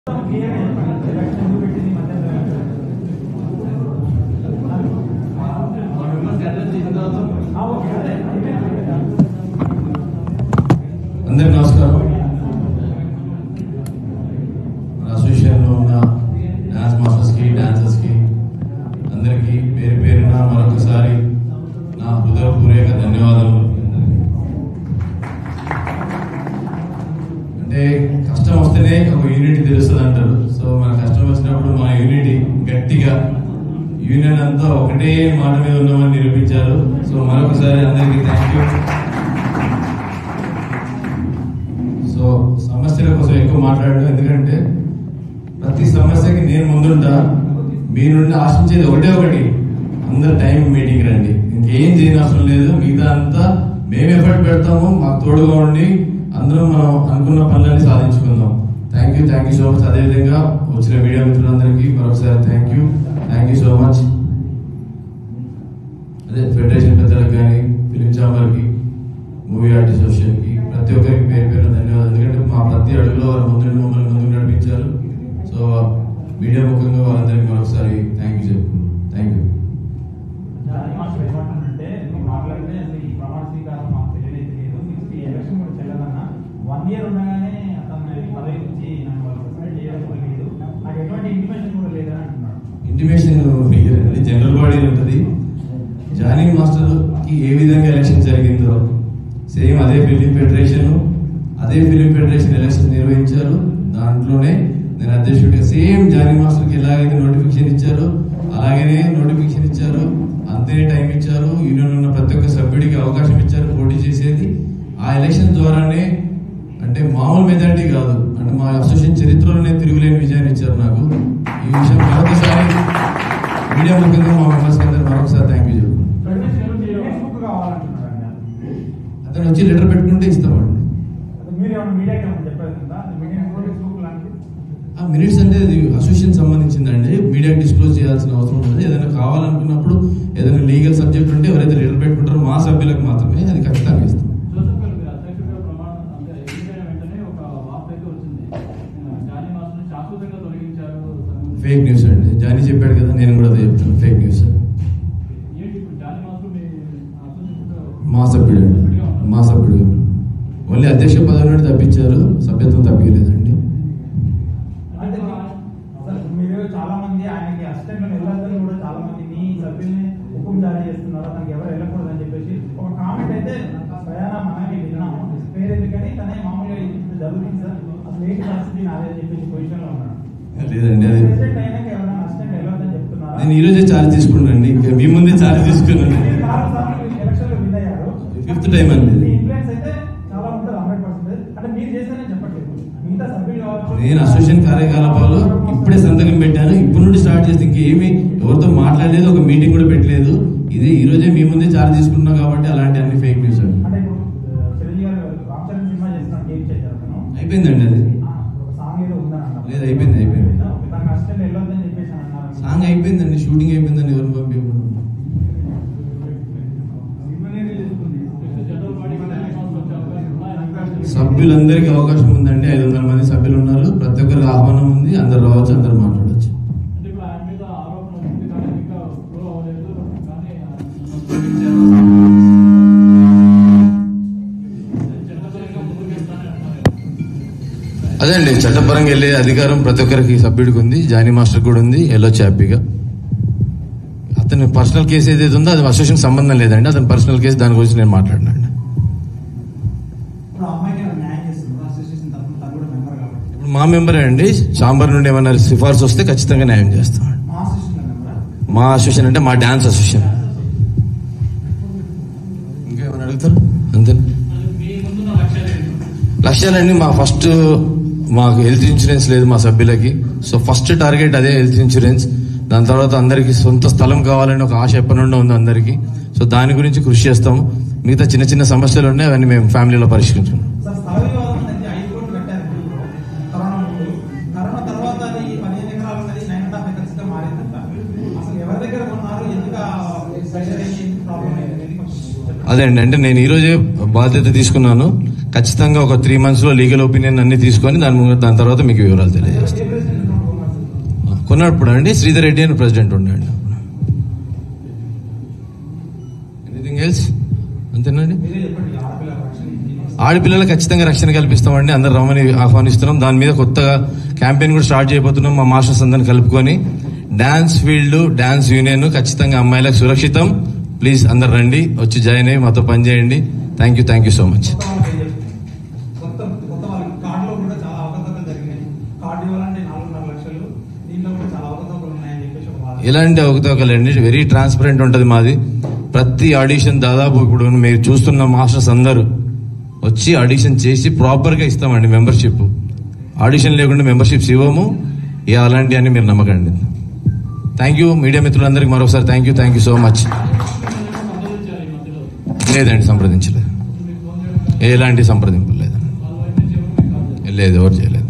అందరికి నమస్కారం మన అసోసియేషన్లో ఉన్న డాన్స్ మాస్టర్స్కి డాన్సర్స్కి అందరికీ పేరు పేరున మరొకసారి నా హృదయపూర్వక ధన్యవాదాలు అంటే కష్టం వస్తేనే ఒక యూనిటీ తెలుస్తుంది అంటారు సో మన కష్టం వచ్చినప్పుడు మన యూనిటీ గట్టిగా యూనియన్ అంతా ఒకటే మాట మీద ఉన్నామని నిరూపించారు సో మరొకసారి అందరికీ థ్యాంక్ యూ సో సమస్యల కోసం ఎక్కువ మాట్లాడడం ఎందుకంటే ప్రతి సమస్యకి నేను ముందుంటా మీ నుండి ఆశించేది ఒకటే ఒకటి అందరు టైం మీటింగ్ రండి ఇంకేం చేయని అవసరం లేదు మిగతా అంతా మేము ఎఫర్ట్ పెడతాము మాకు తోడుగా ఉండి అందరం మనం అనుకున్న పనులన్నీ సాధించుకుందాం thank you thank you so much అదేవిధంగా వచ్చిన మీడియా మిత్రులందరికీ మరొకసారి thank you thank you so much అదే ఫెడరేషన్ పెద్దలకు కానీ ఫిలిం ఛాంబర్కి మూవీ ఆర్టిస్ట్ అసోసియేషన్కి ప్రతి ఒక్కరికి పేరు పేరు ధన్యవాదాలు ఎందుకంటే మా ప్రతి అడుగులో వారు ముందు మమ్మల్ని ముందుకు నడిపించారు సో మీడియా ముఖంగా వాళ్ళందరికీ మరొకసారి థ్యాంక్ యూ చెప్పుకున్నాను థ్యాంక్ యూ జానీ మాస్టర్ ఏమంటానంటే మీరు మాట్లాడితే అసలు ఈ ప్రమాణ స్వీకారం మాకు తెలియలేదు లేదు నెక్స్ట్ ఈ ఎలక్షన్ కూడా చెల్లదన్న వన్ ఇయర్ ఉండగానే అతను ఈ పదవి నుంచి నన్ను వాళ్ళు సస్పెండ్ చేయడం కూడా లేదు నాకు ఎటువంటి ఇంటిమేషన్ కూడా లేదని అంటున్నాడు ఇంటిమేషన్ ఇయ్యరండి జనరల్ బాడీ ఉంటుంది జానీ మాస్టర్కి ఏ విధంగా ఎలక్షన్ జరిగిందో సేమ్ అదే ఫిలిం ఫెడరేషన్ అదే ఫిలిం ఫెడరేషన్ ఎలక్షన్ నిర్వహించారు దాంట్లోనే నేను అధ్యక్షుడిగా సేమ్ జానీ మాస్టర్కి ఎలాగైతే నోటిఫికేషన్ ఇచ్చారు అలాగనే నోటిఫికేషన్ ఇచ్చారు అంతే టైం ఇచ్చారు యూనియన్ ఉన్న ప్రతి ఒక్క సభ్యుడికి అవకాశం ఇచ్చారు పోటీ చేసేది ఆ ఎలక్షన్ ద్వారానే అంటే మామూలు మెజార్టీ కాదు అంటే మా అసోసియేషన్ చరిత్రలోనే తిరుగులేని విజయాన్ని ఇచ్చారు నాకు ఈ విషయం మరొకసారి మీడియా ముఖ్యంగా మా మెంబర్స్ అందరూ మరొకసారి థ్యాంక్ యూ చెప్పు ఫెడరేషన్ ఫేస్బుక్ కావాలంటున్నాడు అతను వచ్చి లెటర్ పెట్టుకుంటే ఇస్తామండి అది మీరు ఏమైనా మీడియాకి ఏమైనా చెప్పారు కదా అది మీడియా ఫేస్బుక్ లాంటిది ఆ మినిట్స్ అంటే అది అసోసియేషన్ సంబంధించిందండి మీడియాకి డిస్క్లోజ్ చేయాల్సిన అవసరం ఉంటుంది ఏదైనా కావాలనుకున్నప్పుడు ఏదైనా లీగల్ సబ్జెక్ట్ ఉంటే ఎవరైతే లెటర్ పెట్టుకుంటారో మా సభ్యులకు మాత్రమే అది ఖచ్చితంగా ఇస్తాం జోసెఫ్ గారు మీరు అధ్యక్షుడిగా ప్రమాణం అంటే ఎన్నికైన వెంటనే ఒక వార్త అయితే వచ్చింది జానీ మాస్టర్ని శాశ్వతంగా తొలగించారు ఫేక్ న్యూస్ అండి జానీ చెప్పాడు కదా నేను కూడా అదే చెప్తాను ఫేక్ న్యూస్ ఏంటి ఇప్పుడు జానీ మాస్టర్ మీ అసోసియేషన్ మా సభ్యుడు అండి మా సభ్యుడు ఓన్లీ అధ్యక్ష పదవి నుండి తప్పించారు సభ్యత్వం తప్పించలేదండి అంటే అసలు మీరు చాలా మంది ఆయనకి అసిస్టెంట్ వెళ్ళొద్దని కూడా చాలా మంది మీ సభ్యుల్ని హుకుం జారీ చేస్తున్నారు తనకి ఎవరు వెళ్ళకూడదని చెప్పేసి ఒక కామెంట్ అయితే స్వయాన మనకి విన్నాము పేరు ఎందుకని తనే మామూలుగా ఇది జరుగుతుంది సార్ అసలు ఏంటి పరిస్థితి నాదే అని చెప్పేసి పొజిషన్ లో ఉన్నాడు లేదండి అది ప్రెసిడెంట్ అయినాక ఎవరైనా అసిస్టెంట్ వెళ్ళొద్దని చెప్తున్నారా నేను ఈ రోజే ఛార్జ్ తీసుకున్నాను ఇంకా మీ ముందే ఛార్జ్ తీసుకున్నాను మీరు నాలుగు సార్లు ఎలక్షన్లో విన్ అయ్యారు ఫిఫ్త్ టైం అండి మీ ఇది. ఇన్ఫ్లుయెన్స్ అయితే చాలా ఉంటుంది హండ్రెడ్ పర్సెంట్ అంటే మీరు చేశారని చెప్పట్లేదు మిగతా సభ్యులు కావచ్చు నేను అసోసియేషన్ కార్యకలాపాలు ఇప్పుడే సంతకం పెట్టాను ఇప్పటి నుండి స్టార్ట్ చేస్తే ఇంకేమి ఎవరితో మాట్లాడలేదు ఒక మీటింగ్ కూడా పెట్టలేదు ఇది ఈ రోజే మీ ముందే ఛార్జ్ తీసుకున్నాం కాబట్టి అలాంటి అన్ని ఫేక్ న్యూస్ అండి అంటే ఇప్పుడు ఆ, చిరంజీవి గారు రామ్ చరణ్ సినిమా చేస్తున్నాడు గేమ్ చేశారు అతను అయిపోయిందండి అది ఆ, ఒక సాంగ్ ఏదో ఉందని అన్నారు లేదు, అయిపోయింది, అయిపోయింది. తనకు అసిస్టెంట్ వెళ్ళొద్దని చెప్పేసి అని అన్నారు సాంగ్ అయిపోయిందండి షూటింగ్ అయిపోయిందండి ఎవరిని పంపించకుండా జనరల్ బాడీ జానీ మాస్టర్ వచ్చే అవకాశం ఉన్నాయని సభ్యులందరికీ అవకాశం ఉందండి ఐదు వందల మంది సభ్యులు ఉన్నారు ప్రతి ఒక్కరికి ఆహ్వానం ఉంది అందరు రావచ్చు అందరు మాట్లాడవచ్చు అంటే ఇప్పుడు ఆయన మీద ఆరోపణ ఉంది కానీ ఇంకా ప్రూవ్ అవ్వలేదు కానీ చట్టపరంగా ముందుకు వెళ్తానే అంటున్నారు అదే అండి చట్టపరంగా వెళ్ళే అధికారం ప్రతి ఒక్కరికి సభ్యుడికి ఉంది జానీ మాస్టర్ కూడా ఉంది వెళ్ళొచ్చు హ్యాపీగా అతని పర్సనల్ కేసు ఏదైతే ఉందో అది అసోసియేషన్ సంబంధం లేదండి అతని పర్సనల్ కేసు దాని గురించి నేను మాట్లాడినండి ఇప్పుడు ఆ అమ్మాయికి ఏమైనా న్యాయం చేస్తున్నారు అసోసియేషన్ తరఫున తను కూడా మెంబర్ కాబట్టి ఇప్పుడు మా మెంబరే అండి చాంబర్ నుండి ఏమైనా సిఫార్సు వస్తే ఖచ్చితంగా న్యాయం చేస్తాం మా అసోసియేషన్ మెంబరా మా అసోసియేషన్ అంటే మా డాన్స్ అసోసియేషన్ ఇంకా ఏమైనా అడుగుతారు అంతే మీ ముందున్న లక్ష్యాలు ఏంటి? లక్ష్యాలండి మా ఫస్ట్ మాకు హెల్త్ ఇన్సూరెన్స్ లేదు మా సభ్యులకి సో ఫస్ట్ టార్గెట్ అదే హెల్త్ ఇన్సూరెన్స్ దాని తర్వాత అందరికి సొంత స్థలం కావాలని ఒక ఆశ ఎప్పటి నుండి ఉంది అందరికి సో దాని గురించి కృషి చేస్తాం మిగతా చిన్న చిన్న సమస్యలు ఉన్నాయి అవన్నీ మేము ఫ్యామిలీలో పరిష్కరించుకుంటాం సార్ స్థల వివాదం అనేది ఐదు కోట్లు కట్టారు ఇప్పుడు కరోనా ముందు కరోనా తర్వాత అది పదిహేను ఎకరాలు ఉన్నది నైన్ అండ్ హాఫ్ ఎకర్స్ గా మారిందంట అసలు ఎవరి దగ్గర కొన్నారు ఎందుకు ప్రెషర్ ఏంటి ప్రాబ్లం అయింది అనేది కొంచెం చెప్పండి. అదే అండి అంటే నేను ఈ రోజే బాధ్యత తీసుకున్నాను ఖచ్చితంగా ఒక త్రీ మంత్స్లో లీగల్ ఒపీనియన్ అన్ని తీసుకొని దాని ముందు- దాని తర్వాత మీకు వివరాలు తెలియజేస్తాను ఏ ప్రెసిడెంట్ కొన్నారు? కొన్నప్పుడు అండి శ్రీధర్ రెడ్డి అని ప్రెసిడెంట్ ఉండండి ఎనీథింగ్ ఎల్స్ అంతేనండి మీరే చెప్పండి ఆడపిల్ల రక్షణ ఏంటి? ఆడపిల్లలకు ఖచ్చితంగా రక్షణ కల్పిస్తామండి అందరు రమ్మని ఆహ్వానిస్తున్నాం దాని మీద కొత్తగా క్యాంపెయిన్ కూడా స్టార్ట్ చేయబోతున్నాం మా మాస్టర్స్ అందరిని కలుపుకొని డాన్స్ ఫీల్డ్ డాన్స్ యూనియన్ ఖచ్చితంగా అమ్మాయిలకు సురక్షితం ప్లీజ్ అందరు రండి వచ్చి జాయిన్ అయ్యి మాతో పనిచేయండి thank you thank you so much కొత్త వాళ్ళకి ఏం చెప్తారు? కొత్త కొత్త వాళ్ళకి కార్డులో కూడా చాలా అవకతవకలు జరిగినాయి కార్డు ఇవ్వాలంటే నాలుగున్నర లక్షలు దీంట్లో కూడా చాలా అవకతవకలు ఉన్నాయని చెప్పేసి ఒక వాదన. ఎలాంటి అవకతవకలండి వెరీ ట్రాన్స్పరెంట్ ఉంటుంది మాది ప్రతి ఆడిషన్ దాదాపు ఇప్పుడు మీరు చూస్తున్న మాస్టర్స్ అందరూ వచ్చి ఆడిషన్ చేసి ప్రాపర్గా ఇస్తామండి మెంబర్షిప్ ఆడిషన్ లేకుండా మెంబర్షిప్స్ ఇవ్వము ఇక అలాంటివన్నీ మీరు నమ్మకండి థ్యాంక్ యూ మీడియా మిత్రులందరికీ మరొకసారి thank you thank you so much సంప్రదించారు ఈ మధ్యలో లేదండి సంప్రదించలేదు మీకు ఫోన్ చేయడం ఎలాంటి సంప్రదింపులు లేదండి వాళ్ళ వైపు నుంచి ఎవరు మీకు కాల్ చేస్తారు లేదు ఎవరు చేయలేదు